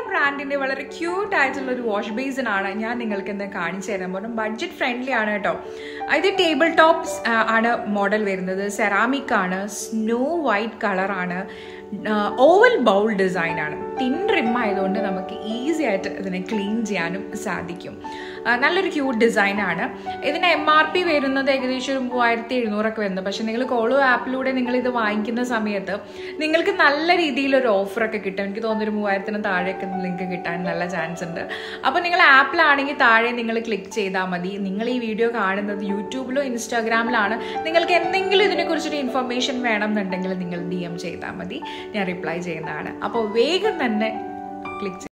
ബ്രാൻഡിന്റെ വളരെ ക്യൂട്ട് ആയിട്ടുള്ള ഒരു വാഷ് ബേസിൻ ആണ് ഞാൻ നിങ്ങൾക്ക് ഇന്ന് കാണിച്ചു തരാൻ പോകുന്നത് ബഡ്ജറ്റ് ഫ്രണ്ട്ലി ആണ് കേട്ടോ ഇത് ടേബിൾ ടോപ്സ് ആണ് മോഡൽ വരുന്നത് സെറാമിക് ആണ് സ്നോ വൈറ്റ് കളറാണ് ഓവൽ ബൗൾ ഡിസൈൻ ആണ് തിൻ റിം ആയതുകൊണ്ട് നമുക്ക് ഈസി ആയിട്ട് ഇതിനെ ക്ലീൻ ചെയ്യാനും സാധിക്കും നല്ലൊരു ക്യൂട്ട് ഡിസൈൻ ആണ് ഇതിന് എം ആർ പി വരുന്നത് ഏകദേശം ഒരു മൂവായിരത്തി എഴുന്നൂറൊക്കെ വരുന്നത് പക്ഷെ നിങ്ങൾ കോളോ ആപ്പിലൂടെ നിങ്ങൾ ഇത് വാങ്ങിക്കുന്ന സമയത്ത് നിങ്ങൾക്ക് നല്ല രീതിയിലൊരു ഓഫറൊക്കെ കിട്ടും എനിക്ക് തോന്നുന്നു ഒരു മൂവായിരത്തിന് താഴെയൊക്കെ നിങ്ങൾക്ക് കിട്ടാൻ നല്ല ചാൻസ് ഉണ്ട് അപ്പോൾ നിങ്ങൾ ആപ്പിലാണെങ്കിൽ താഴെ നിങ്ങൾ ക്ലിക്ക് ചെയ്താൽ മതി നിങ്ങൾ ഈ വീഡിയോ കാണുന്നത് യൂട്യൂബിലോ ഇൻസ്റ്റാഗ്രാമിലാണ് നിങ്ങൾക്ക് എന്തെങ്കിലും ഇതിനെക്കുറിച്ചൊരു ഇൻഫർമേഷൻ വേണമെന്നുണ്ടെങ്കിൽ നിങ്ങൾ ഡി എം ചെയ്താൽ മതി ഞാൻ റിപ്ലൈ ചെയ്യുന്നതാണ് അപ്പോൾ വേഗം തന്നെ ക്ലിക്ക്